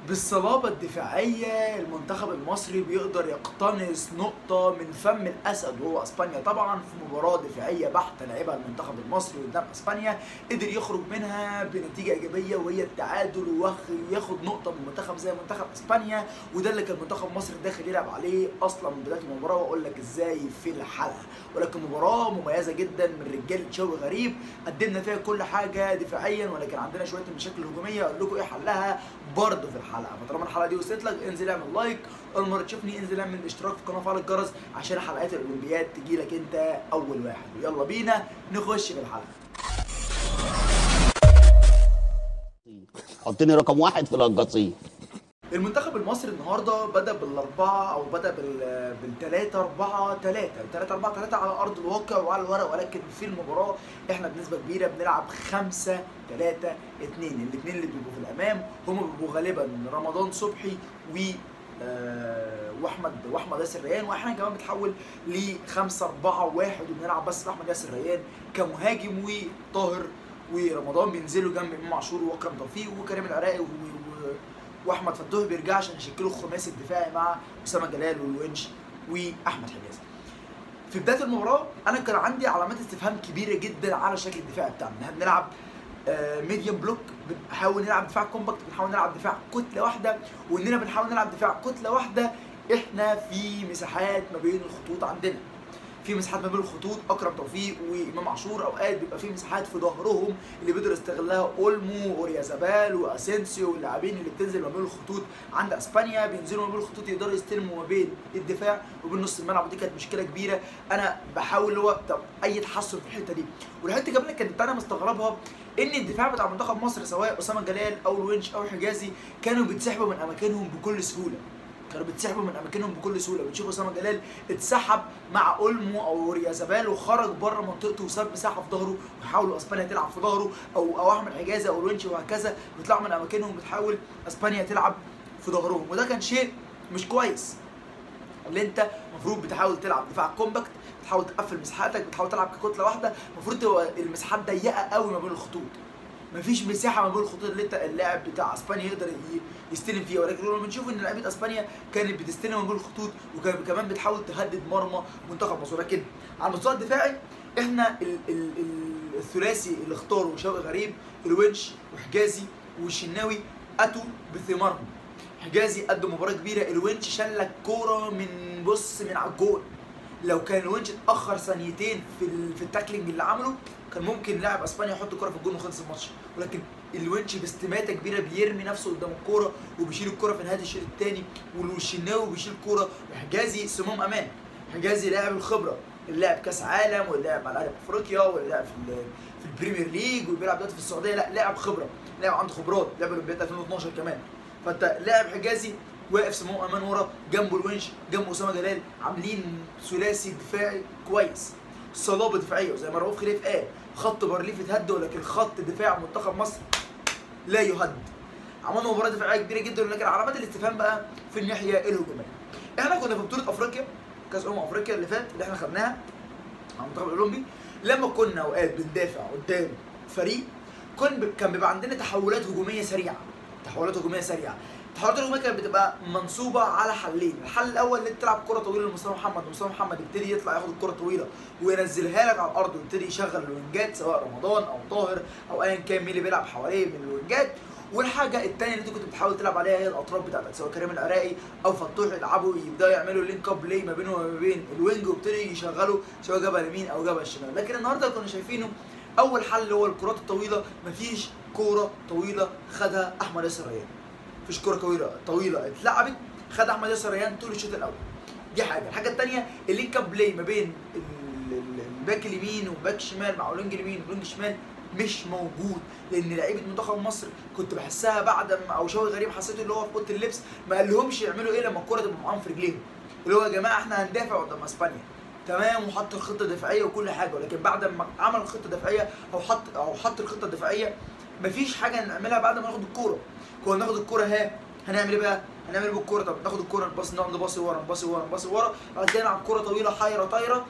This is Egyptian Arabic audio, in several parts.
بالصلابة الدفاعية المنتخب المصري بيقدر يقتنص نقطة من فم الأسد وهو أسبانيا طبعا في مباراة دفاعية بحتة لعبها المنتخب المصري قدام أسبانيا قدر يخرج منها بنتيجة إيجابية وهي التعادل وياخد نقطة من منتخب زي منتخب أسبانيا وده اللي كان منتخب مصر داخل يلعب عليه أصلا من بداية المباراة وأقول لك إزاي في الحلقة ولكن مباراة مميزة جدا من رجالة شوقي غريب قدمنا فيها كل حاجة دفاعيا ولكن عندنا شوية المشاكل الهجومية أقول لكم إيه حلها برضه في الحلقة فطالما الحلقة دي وصلت لك انزل اعمل لايك أول مرة تشوفني انزل اعمل اشتراك في القناة وفعل الجرس عشان حلقات الأولمبياد تجي لك أنت أول واحد ويلا بينا نخش في الحلقة حطني رقم واحد في القصيم المنتخب المصري النهارده بدا بالاربعه او بدا بال بالثلاثه اربعه ثلاثه ثلاثه اربعه ثلاثه على ارض الواقع وعلى الورق ولكن في المباراه احنا بنسبه كبيره بنلعب خمسه ثلاثه اثنين الاثنين اللي بيبقوا في الامام هم بيبقوا غالبا رمضان صبحي و آه، واحمد واحمد ياسر ريان واحنا كمان بنتحول ل 5 4 1 وبنلعب بس باحمد ياسر ريان كمهاجم وطاهر ورمضان بينزلوا جنب امام عاشور واكرم توفيق وكريم العراقي و- و- واحمد فتوح بيرجع عشان يشكلوا الخماسي الدفاعي مع اسامه جلال والونش واحمد حجازي. في بدايه المباراه انا كان عندي علامات استفهام كبيره جدا على الشكل الدفاعي بتاعنا، احنا بنلعب ميديوم بلوك بنحاول نلعب دفاع كومباكت بنحاول نلعب دفاع كتله واحده واننا بنحاول نلعب دفاع كتله واحده احنا في مساحات ما بين الخطوط عندنا في مساحات ما بين الخطوط اكرم توفيق وامام عاشور اوقات بيبقى في مساحات في ظهرهم اللي بيقدر يستغلها اولمو واوريازابال واسينسيو واللاعبين اللي بتنزل ما بين الخطوط عند اسبانيا بينزلوا ما بين الخطوط يقدروا يستلموا ما بين الدفاع وبين نص الملعب ودي كانت مشكله كبيره انا بحاول اللي هو طب اي تحسن في الحته دي والحته كمان اللي كانت انا مستغربها ان الدفاع بتاع منتخب مصر سواء اسامه جلال او الونش او حجازي كانوا بيتسحبوا من اماكنهم بكل سهوله كانوا بيتسحبوا من اماكنهم بكل سهوله بتشوف اسامه جلال اتسحب مع اولمو او ريازابال وخرج بره منطقته وساب مساحه في ظهره وحاولوا اسبانيا تلعب في ظهره او او احمد حجازي او الونش وهكذا بيطلعوا من اماكنهم بتحاول اسبانيا تلعب في ظهرهم وده كان شيء مش كويس اللي انت المفروض بتحاول تلعب دفاع كومباكت بتحاول تقفل مساحاتك بتحاول تلعب ككتله واحده المفروض تبقى المساحات ضيقه قوي ما بين الخطوط مفيش مساحه ما بين الخطوط اللي انت اللاعب بتاع اسبانيا يقدر ي- يستلم فيها ولكن لما بنشوف ان لعيبه اسبانيا كانت بتستلم ما بين الخطوط وكانت كمان بتحاول تهدد مرمى منتخب مصر ولكن على المستوى الدفاعي احنا ال ال ال الثلاثي اللي اختاره شوقي غريب الونش وحجازي والشناوي اتوا بثمارهم حجازي قدم مباراه كبيره الونش شلك كوره من بص من على الجول لو كان الونش اتاخر ثانيتين في ال- في التاكلينج اللي عمله كان ممكن لاعب اسبانيا يحط الكره في الجول وخلص الماتش ولكن الونش باستماته كبيره بيرمي نفسه قدام الكوره وبيشيل الكوره في نهايه الشوط الثاني والشناوي بيشيل الكوره وحجازي صمام امان حجازي لاعب الخبره اللي لعب كاس عالم واللي لعب مع الاهلي في افريقيا واللي لعب في ال- في البريمير ليج وبيلعب دلوقتي في السعوديه لا لاعب خبره لاعب عنده خبرات لعب اولمبياد 2012 كمان فانت لاعب حجازي واقف سمو امان ورا جنبه الونش جنبه اسامه جلال عاملين ثلاثي دفاعي كويس صلابه دفاعيه وزي ما رؤوف خليف قال خط بارليف اتهد ولكن خط دفاع منتخب مصر لا يهد عملنا مباراه دفاعيه كبيره جدا ولكن علامات الاستفهام بقى في الناحيه الهجوميه احنا كنا في بطوله افريقيا كاس امم افريقيا اللي فات اللي احنا خدناها مع المنتخب الاولمبي لما كنا اوقات بندافع قدام فريق كان ب- كان بيبقى عندنا تحولات هجوميه سريعه تحولات هجوميه سريعه التحولات الهجوميه كانت بتبقى منصوبه على حلين الحل الاول ان انت تلعب كره طويله لمصطفى محمد ومصطفى محمد يبتدي يطلع ياخد الكره طويله وينزلها لك على الارض ويبتدي يشغل الوينجات سواء رمضان او طاهر او ايا كان مين اللي بيلعب حواليه من الوينجات والحاجه الثانيه اللي انت كنت بتحاول تلعب عليها هي الاطراف بتاعتك سواء كريم العراقي او فتوح يلعبوا يبداوا يعملوا لينك اب بلاي ما بينه وما بين الوينج ويبتدي يشغلوا سواء جبهه اليمين او جبهه الشمال لكن النهارده كنا شايفينه اول حل هو الكرات الطويله مفيش كوره طويله خدها احمد ياسر ريان مفيش كوره طويله طويله اتلعبت خد احمد ياسر ريان طول الشوط الاول دي حاجه الحاجه الثانيه اللينك اب بلاي ما بين ال- ال- الباك اليمين والباك الشمال مع الوينج اليمين والوينج الشمال مش موجود لان لعيبه منتخب مصر كنت بحسها بعد ما او شوقي غريب حسيته اللي هو في اوضه اللبس ما قالهمش يعملوا ايه لما الكوره تبقى معاهم في رجليهم اللي هو يا جماعه احنا هندافع قدام اسبانيا تمام وحط الخطه الدفاعيه وكل حاجه ولكن بعد ما عمل الخطه الدفاعيه او حط او حط الخطه الدفاعيه مفيش حاجه نعملها بعد ما ناخد الكوره كنا ناخد الكوره ها هنعمل ايه بقى؟ هنعمل ايه بالكوره طب ناخد الكوره نباص نقعد نباصي ورا نباصي ورا نباصي ورا بعد كده نلعب كوره طويله حايره طايره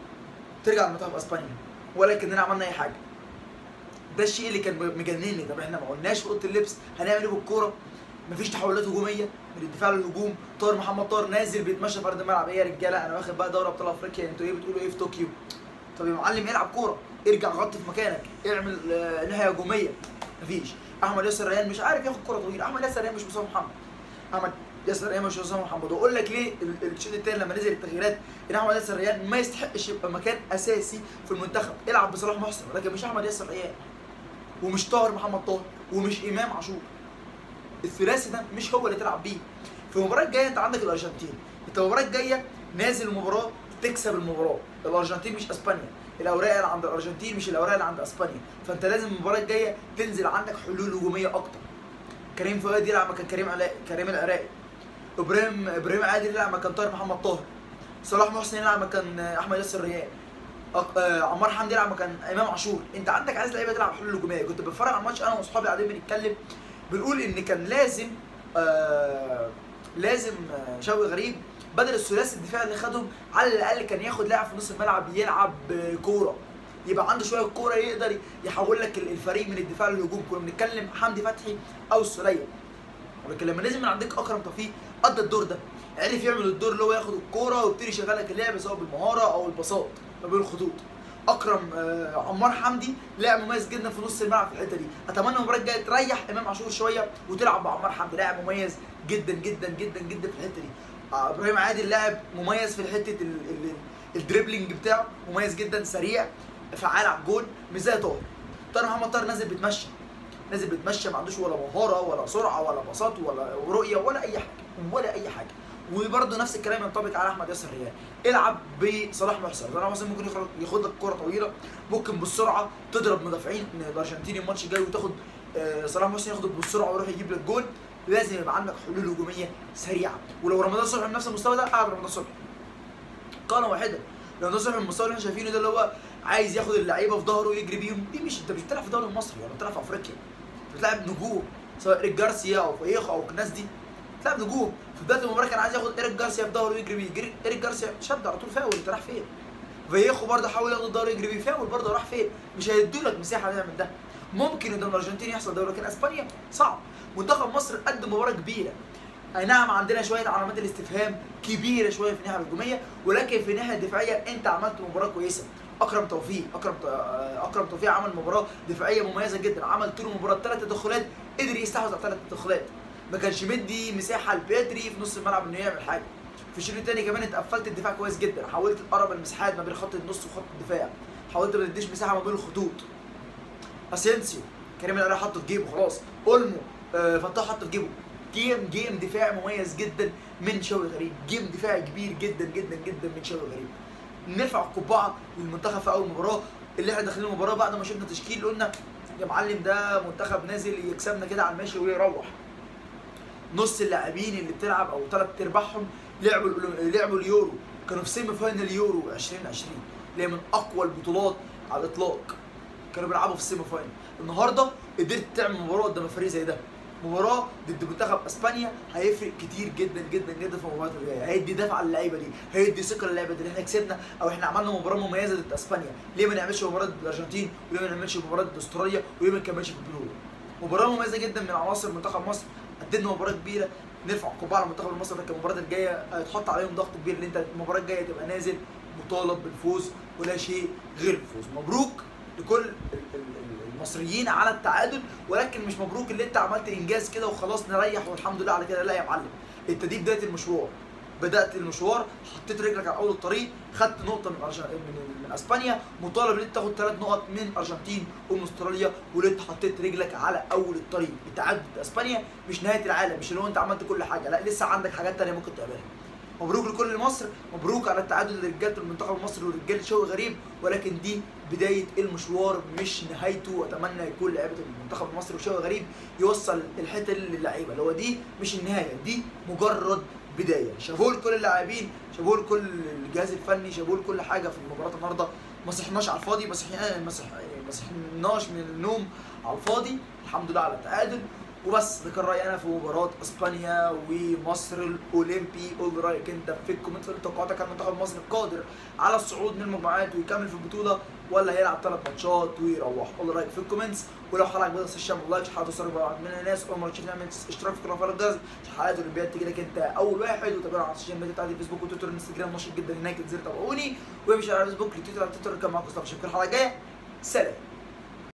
ترجع لمنتخب اسبانيا ولكننا عملنا اي حاجه ده الشيء اللي كان مجنني طب احنا ما قلناش في اوضه اللبس هنعمل ايه بالكوره مفيش تحولات هجوميه من الدفاع للهجوم طاهر محمد طاهر نازل بيتمشى في ارض الملعب ايه يا رجاله انا واخد بقى دوري ابطال افريقيا انتوا ايه بتقولوا ايه في طوكيو طب يا معلم العب كوره ارجع غطي في مكانك اعمل آه، ناحيه هجوميه مفيش احمد ياسر ريان مش عارف ياخد كوره طويله احمد ياسر ريان مش مصطفى محمد احمد ياسر ريان مش مصطفى محمد واقول لك ليه ال- الشوط الثاني لما نزل التغييرات ان احمد ياسر ريان ما يستحقش يبقى مكان اساسي في المنتخب العب بصلاح محسن ولكن مش احمد ياسر ريان ومش طاهر محمد طاهر ومش امام عاشور الثلاثي ده مش هو اللي تلعب بيه في المباراه الجايه انت عندك الارجنتين انت المباراه الجايه نازل المباراه تكسب المباراه الارجنتين مش اسبانيا الاوراق اللي عند الارجنتين مش الاوراق اللي عند اسبانيا فانت لازم المباراه الجايه تنزل عندك حلول هجوميه اكتر كريم فؤاد يلعب مكان كريم علاء كريم العراقي ابراهيم ابراهيم عادل يلعب مكان طاهر محمد طاهر صلاح محسن يلعب مكان احمد ياسر ريان أق- آه، عمار حمدي يلعب مكان امام عاشور انت عندك عايز لعيبه تلعب حلول هجوميه كنت بتفرج على الماتش انا واصحابي قاعدين بنتكلم بنقول ان كان لازم آه لازم آه، شوقي غريب بدل الثلاثي الدفاع اللي خدهم على الاقل كان ياخد لاعب في نص الملعب يلعب آه، كوره يبقى عنده شويه كوره يقدر يحول لك الفريق من الدفاع للهجوم كنا بنتكلم حمدي فتحي او السوليه ولكن لما نزل من عندك اكرم توفيق ادى الدور ده عرف يعمل الدور اللي هو ياخد الكوره ويبتدي يشغلك اللعب سواء بالمهاره او البساط ما بين الخطوط اكرم آه عمار حمدي لاعب مميز جدا في نص الملعب في الحته دي اتمنى المباراه الجايه تريح امام عاشور شويه وتلعب بعمار حمدي لاعب مميز جدا جدا جدا جدا في الحته دي آه ابراهيم عادل لاعب مميز في حته ال- ال- الدريبلينج بتاعه مميز جدا سريع فعال على الجون مش زي طاهر طاهر محمد طاهر نازل بيتمشى نازل بيتمشى ما عندوش ولا مهاره ولا سرعه ولا بساط ولا رؤيه ولا اي حاجه ولا اي حاجه وبرده نفس الكلام ينطبق على احمد ياسر ريان العب بصلاح محسن صلاح محسن ممكن يخرج ياخد لك كره طويله ممكن بالسرعه تضرب مدافعين من الارجنتين الماتش الجاي وتاخد آه، صلاح محسن ياخد بالسرعه ويروح يجيب لك جول لازم يبقى عندك حلول هجوميه سريعه ولو رمضان صبحي بنفس المستوى ده قاعد رمضان صبحي قاله واحده رمضان صبحي المستوى اللي احنا شايفينه ده اللي هو عايز ياخد اللعيبه في ظهره ويجري بيهم دي مش انت مش بتلعب في الدوري المصري ولا بتلعب في افريقيا انت بتلعب نجوم سواء ايريك جارسيا او فايخو او الناس دي بتلعب نجوم في بدايه المباراه كان عايز ياخد ايريك جارسيا في ظهره ويجري بيه جري- ايريك جارسيا شد على طول فاول انت رايح فين فايخو برضه حاول ياخد الظهر يجري بيه فاول برضه راح فين مش هيدوا لك مساحه تعمل ده ممكن قدام الارجنتين يحصل ده لكن اسبانيا صعب منتخب مصر قدم مباراه كبيره اي نعم عندنا شويه علامات الاستفهام كبيره شويه في الناحيه الهجوميه ولكن في الناحيه الدفاعيه انت عملت مباراه كويسه اكرم توفيق اكرم آه، اكرم توفيق عمل مباراه دفاعيه مميزه جدا عمل طول المباراه ثلاث تدخلات قدر يستحوذ على ثلاث تدخلات ما كانش مدي مساحه لبيدري في نص الملعب انه يعمل حاجه في الشوط الثاني كمان انت قفلت الدفاع كويس جدا حاولت تقرب المساحات ما بين خط النص وخط الدفاع حاولت ما تديش مساحه ما بين الخطوط اسينسيو كريم العراقي حطه في جيبه خلاص اولمو آه فتاح حطه في جيبه جيم جيم دفاع مميز جدا من شوقي غريب جيم دفاعي كبير جدا جدا جدا من شوقي غريب نرفع القبعه للمنتخب في اول مباراه اللي احنا داخلين المباراه بعد ما شفنا تشكيل قلنا يا معلم ده منتخب نازل يكسبنا كده على الماشي ويروح نص اللاعبين اللي بتلعب او ثلاث ارباعهم لعبوا الأولو- لعبوا اليورو كانوا في سيمي فاينل يورو 2020 اللي هي من اقوى البطولات على الاطلاق كانوا بيلعبوا في السيمي فاينل النهارده قدرت تعمل مباراه قدام فريق زي ده مباراه ضد منتخب اسبانيا هيفرق كتير جدا جدا جدا في المباريات الجايه هيدي دفعه للعيبه دي هيدي ثقه للعيبه دي اللي احنا كسبنا او احنا عملنا مباراه مميزه ضد اسبانيا ليه ما نعملش مباراه ضد الارجنتين وليه ما نعملش مباراه ضد استراليا وليه ما نكملش في البطوله مباراه مميزه جدا من عناصر منتخب مصر قدمنا مباراه كبيره نرفع القبعه على المنتخب المصري لكن المباراه الجايه هيتحط عليهم ضغط كبير ان انت المباراه الجايه تبقى نازل مطالب بالفوز ولا شيء غير الفوز مبروك لكل ال- ال- ال- المصريين على التعادل ولكن مش مبروك اللي انت عملت انجاز كده وخلاص نريح والحمد لله على كده لا يا معلم انت دي بدايه المشوار بدات المشوار حطيت رجلك على اول الطريق خدت نقطه من أرجن... من, من اسبانيا مطالب ان انت تاخد ثلاث نقط من ارجنتين ومن استراليا واللي انت حطيت رجلك على اول الطريق التعادل ضد اسبانيا مش نهايه العالم مش اللي هو انت عملت كل حاجه لا لسه عندك حاجات تانية ممكن تعملها مبروك لكل مصر مبروك على التعادل لرجاله المنتخب المصري ورجاله شوقي غريب ولكن دي بدايه المشوار مش نهايته واتمنى يكون لعيبه المنتخب المصري وشوقي غريب يوصل الحته للعيبه اللي هو دي مش النهايه دي مجرد بدايه شابوه لكل اللاعبين شابوه لكل الجهاز الفني شابوه لكل حاجه في المباراه النهارده ما صحناش على الفاضي ما صحناش ما صح- ما صحناش من النوم على الفاضي الحمد لله على التعادل وبس ده كان رايي انا في مباراه اسبانيا ومصر الاولمبي قول رايك انت في الكومنت في توقعاتك عن منتخب مصر قادر على الصعود من المجموعات ويكمل في البطوله ولا هيلعب ثلاث ماتشات ويروح قول رايك في الكومنتس ولو حلقه عجبتك الشام لايك حلقه توصلك بقى من الناس اول مره تشوف نعمل اشتراك في قناه الجاز حلقات الاولمبياد تيجي لك انت اول واحد وتابعنا على السوشيال ميديا بتاعتي فيسبوك وتويتر وانستجرام نشيط جدا هناك انزلوا تابعوني وامشي على فيسبوك لتويتر على تويتر كمان مصطفى شوفكم الحلقه الجايه سلام